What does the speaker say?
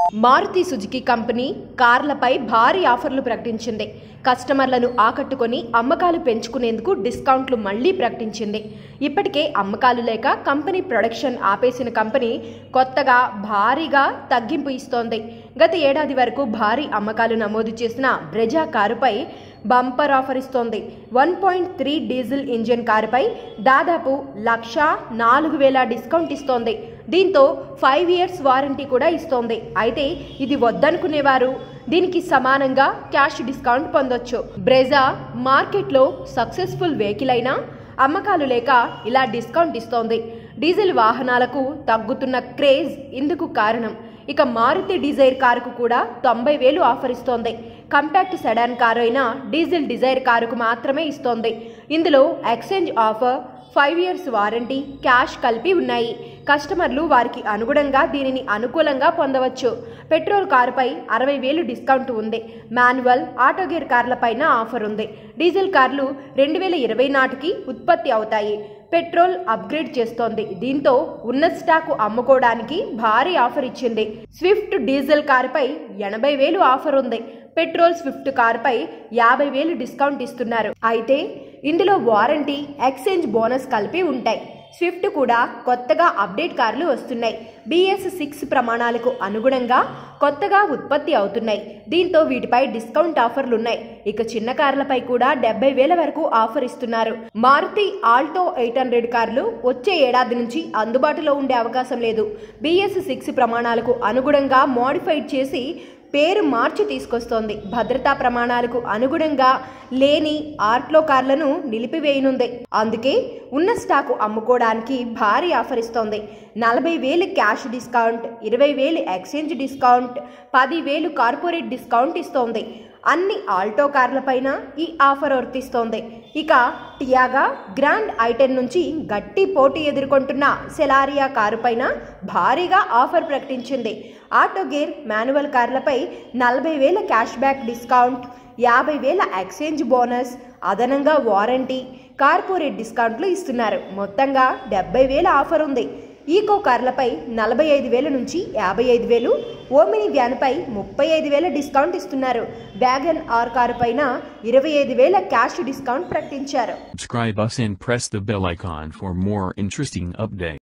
Maruti Suzuki company కార్లపై భారీ ఆఫర్లు ప్రకటించింది కస్టమర్లను ఆకట్టుకొని అమ్మకాలు పెంచుకునేందుకు డిస్కౌంట్లు మళ్లీ ప్రకటించింది ఇప్పటికే అమ్మకాలు లేక కంపెనీ ప్రొడక్షన్ ఆపేసిన కంపెనీ కొత్తగా భారీగా తగ్గింపు ఇస్తోంది గత ఏడాది వరకు భారీ అమ్మకాలు నమోదు చేసిన బ్రెజా కారుపై బంపర్ ఆఫర్ ఇస్తోంది one point three diesel engine కారుపై దాదాపు లక్ష నాలుగు వేల డిస్కౌంట్ ఇస్తోంది దీంతో ఫైవ్ ఇయర్స్ వారంటీ కూడా ఇస్తోంది అయితే ఇది వద్దనుకునేవారు దీనికి సమానంగా క్యాష్ డిస్కౌంట్ పొందొచ్చు బ్రెజా మార్కెట్లో సక్సెస్ఫుల్ వెహికల్ అయినా అమ్మకాలు లేక ఇలా డిస్కౌంట్ ఇస్తోంది డీజిల్ వాహనాలకు తగ్గుతున్న క్రేజ్ ఇందుకు కారణం ఇక మారుతి డిజైర్ కారుకు కూడా తొంభై వేలు ఆఫర్ ఇస్తోంది కంపాక్ట్ సెడాన్ కారు అయిన డీజిల్ డిజైర్ కారుకు మాత్రమే ఇస్తోంది ఇందులో exchange offer five years warranty cash కలిపి ఉన్నాయి కస్టమర్లు వారికి అనుగుణంగా దీనిని అనుకూలంగా పొందవచ్చు పెట్రోల్ కారుపై అరవై వేలు డిస్కౌంట్ ఉంది మాన్యువల్ ఆటో గేర్ కార్లపైన ఆఫర్ ఉంది డీజిల్ కార్లు రెండు వేల ఇరవై నాటికి ఉత్పత్తి అవుతాయి పెట్రోల్ అప్గ్రేడ్ చేస్తోంది దీంతో ఉన్న స్టాకు అమ్ముకోవడానికి భారీ ఆఫర్ ఇచ్చింది స్విఫ్ట్ డీజిల్ కారుపై ఎనభై వేలు ఆఫర్ ఉంది పెట్రోల్ స్విఫ్ట్ కారుపై యాభై వేలు డిస్కౌంట్ ఇస్తున్నారు అయితే ఇందులో వారంటీ ఎక్స్చేంజ్ బోనస్ కలిపి ఉంటాయి స్విఫ్ట్ కూడా కొత్తగా అప్డేట్ కార్లు వస్తున్నాయి బిఎస్ సిక్స్ ప్రమాణాలకు అనుగుణంగా కొత్తగా ఉత్పత్తి అవుతున్నాయి దీంతో వీటిపై డిస్కౌంట్ ఆఫర్లున్నాయి ఇక చిన్న కార్లపై కూడా డెబ్బై వేల వరకు ఆఫర్ ఇస్తున్నారు మారుతి ఆల్టో ఎయిట్ హండ్రెడ్ కార్లు వచ్చే ఏడాది నుంచి అందుబాటులో ఉండే అవకాశం లేదు బిఎస్ సిక్స్ ప్రమాణాలకు అనుగుణంగా మోడిఫైడ్ చేసి పేరు మార్చి తీసుకొస్తోంది భద్రతా ప్రమాణాలకు అనుగుణంగా లేని ఆర్ట్లో కార్లను నిలిపివేయనుంది అందుకే ఉన్న స్టాకు అమ్ముకోవడానికి భారీ ఆఫర్ ఇస్తోంది నలభై వేలు క్యాష్ డిస్కౌంట్ ఇరవై వేలు ఎక్స్చేంజ్ డిస్కౌంట్ పది వేలు కార్పొరేట్ డిస్కౌంట్ ఇస్తోంది అన్ని ఆల్టో కార్లపైన ఈ ఆఫర్ వర్తిస్తోంది ఇక టియాగా గ్రాండ్ ఐటెన్ నుంచి గట్టి పోటీ ఎదుర్కొంటున్న సెలారియా కారుపైన భారీగా ఆఫర్ ప్రకటించింది ఆటో గేర్ మాన్యువల్ కార్లపై నలభై వేల క్యాష్ బ్యాక్ డిస్కౌంట్ యాభై వేల ఎక్స్చేంజ్ బోనస్ అదనంగా వారంటీ కార్పొరేట్ డిస్కౌంట్లు ఇస్తున్నారు మొత్తంగా డెబ్బై వేల ఆఫర్ ఉంది ఈకో కార్లపై నలభై ఐదు వేల నుంచి యాభై ఐదు వేలు ఓమిని వ్యాన్పై ముప్పై ఐదు వేల డిస్కౌంట్ ఇస్తున్నారు వ్యాగన్ ఆర్ కారు పైన ఇరవై ఐదు వేల క్యాష్ డిస్కౌంట్ ప్రకటించారు Subscribe us and press the bell icon for more interesting updates.